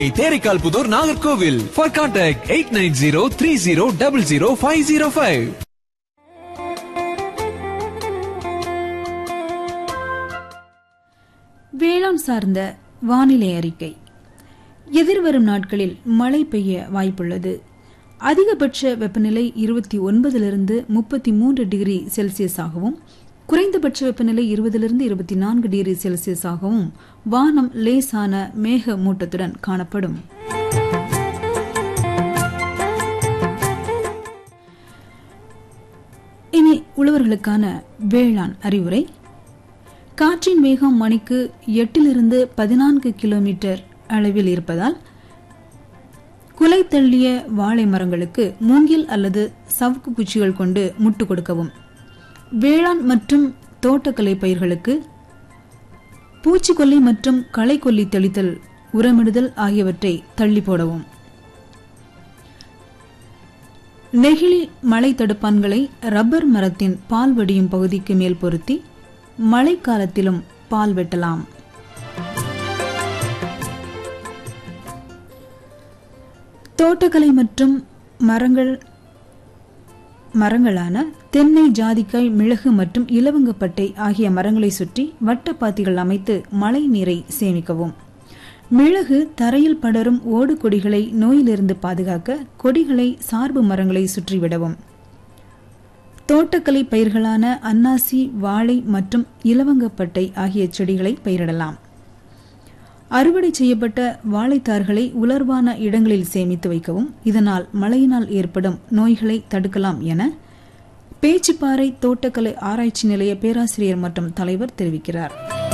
Theraikkal Puthur Nagercoil for contact eight nine zero three zero double zero five zero five வேளாண் சார்ந்த வானிலை அறிக்கை எதிர்வரும் நாட்களில் மழை பெய்ய வாய்ப்புள்ளது அதிகபட்ச வெப்பநிலை இருபத்தி ஒன்பதிலிருந்து முப்பத்தி மூன்று டிகிரி செல்சியஸாகவும் குறைந்தபட்ச வெப்பநிலை இருபதிலிருந்து இருபத்தி நான்கு டிகிரி செல்சியஸாகவும் வானம் லேசான மேக மூட்டத்துடன் காணப்படும் இனி உழவர்களுக்கான வேளாண் அறிவுரை காற்றின் வேகம் மணிக்கு எட்டிலிருந்து பதினான்கு கிலோமீட்டர் அளவில் இருப்பதால் குலை தள்ளிய வாழை மரங்களுக்கு மூங்கில் அல்லது சவுக்கு குச்சிகள் கொண்டு முட்டு கொடுக்கவும் வேளாண் மற்றும் தோட்டக்கலை பயிர்களுக்கு பூச்சிக்கொல்லி மற்றும் களைக்கொல்லி தெளித்தல் உரமிடுதல் ஆகியவற்றை தள்ளி போடவும் நெகிழி மழை தடுப்பான்களை ரப்பர் மரத்தின் பால் வடியும் பகுதிக்கு மேல் பொருத்தி மழைக்காலத்திலும் பால் வெட்டலாம் தோட்டக்கலை மற்றும் மரங்கள் மரங்களான தென்னை ஜாதிக்காய் மிளகு மற்றும் இலவங்கப்பட்டை ஆகிய மரங்களை சுற்றி வட்டப்பாத்திகள் அமைத்து மழை நீரை சேமிக்கவும் மிளகு தரையில் படரும் ஓடு கொடிகளை நோயிலிருந்து பாதுகாக்க கொடிகளை சார்பு மரங்களை சுற்றிவிடவும் தோட்டக்கலை பயிர்களான அன்னாசி வாழை மற்றும் இலவங்கப்பட்டை ஆகிய செடிகளை பயிரிடலாம் அறுவடை செய்யப்பட்ட வாழைத்தார்களை உலர்வான இடங்களில் சேமித்து வைக்கவும் இதனால் மழையினால் ஏற்படும் நோய்களை தடுக்கலாம் என பேச்சுப்பாறை தோட்டக்கலை ஆராய்ச்சி நிலைய பேராசிரியர் மற்றும் தலைவர் தெரிவிக்கிறார்